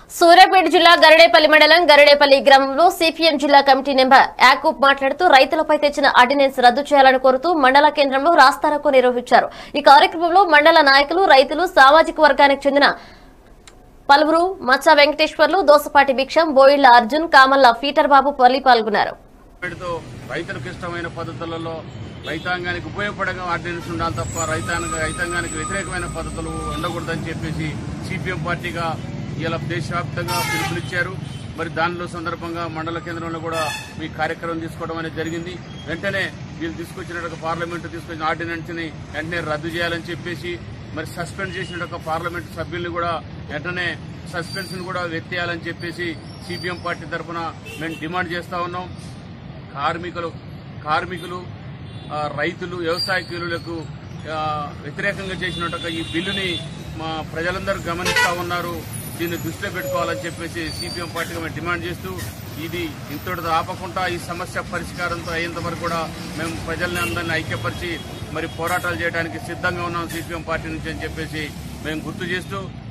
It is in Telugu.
సూర్యాపేట జిల్లా గరడేపల్లి మండలం గరడేపల్లి గ్రామంలో సిపిఎం జిల్లా కమిటీ నెంబర్ యాకూబ్ మాట్లాడుతూ రైతులపై తెచ్చిన ఆర్డినెన్స్ రద్దు చేయాలని కోరుతూ మండల కేంద్రంలో రాస్తారోకో నిర్వహించారు ఈ కార్యక్రమంలో మండల నాయకులు రైతులు సామాజిక వర్గానికి చెందిన పలువురు మచ్చ వెంకటేశ్వర్లు దోసపాటి భిక్షం బోయిళ్ల అర్జున్ కామల్ల ఫీటర్ బాబు పల్లి పాల్గొన్నారు పెడుతూ రైతులకు ఇష్టమైన పద్ధతులలో రైతాంగానికి ఉపయోగపడగా ఆర్డినెన్స్ ఉండాలి తప్ప రైతాంగ రైతాంగానికి వ్యతిరేకమైన పద్ధతులు ఉండకూడదని చెప్పేసి సిపిఎం పార్టీగా ఇలా దేశవ్యాప్తంగా పిలుపునిచ్చారు మరి దానిలో సందర్భంగా మండల కేంద్రంలో కూడా ఈ కార్యక్రమం తీసుకోవడం అనేది జరిగింది వెంటనే వీళ్ళు తీసుకొచ్చినట్టు పార్లమెంటు తీసుకొచ్చిన ఆర్డినెన్స్ ని వెంటనే రద్దు చేయాలని చెప్పేసి మరి సస్పెండ్ చేసిన పార్లమెంట్ సభ్యుల్ని కూడా వెంటనే సస్పెన్షన్ కూడా ఎత్తేయాలని చెప్పేసి సిపిఎం పార్టీ తరఫున మేము డిమాండ్ చేస్తా ఉన్నాం కార్మికులు కార్మికులు ఆ, రైతులు వ్యవసాయ కూలీలకు ఆ, వ్యతిరేకంగా చేసినట్టు ఈ బిల్లుని మా ప్రజలందరూ గమనిస్తా ఉన్నారు దీన్ని దృష్టిలో పెట్టుకోవాలని చెప్పేసి సిపిఎం పార్టీగా మేము డిమాండ్ చేస్తూ ఇది ఇంతటితో ఆపకుండా ఈ సమస్య పరిష్కారంతో అయ్యేంత వరకు కూడా మేము ప్రజల్ని అందరినీ ఐక్యపరిచి మరి పోరాటాలు చేయడానికి సిద్ధంగా ఉన్నాం సిపిఎం పార్టీ నుంచి అని చెప్పేసి మేము గుర్తు చేస్తూ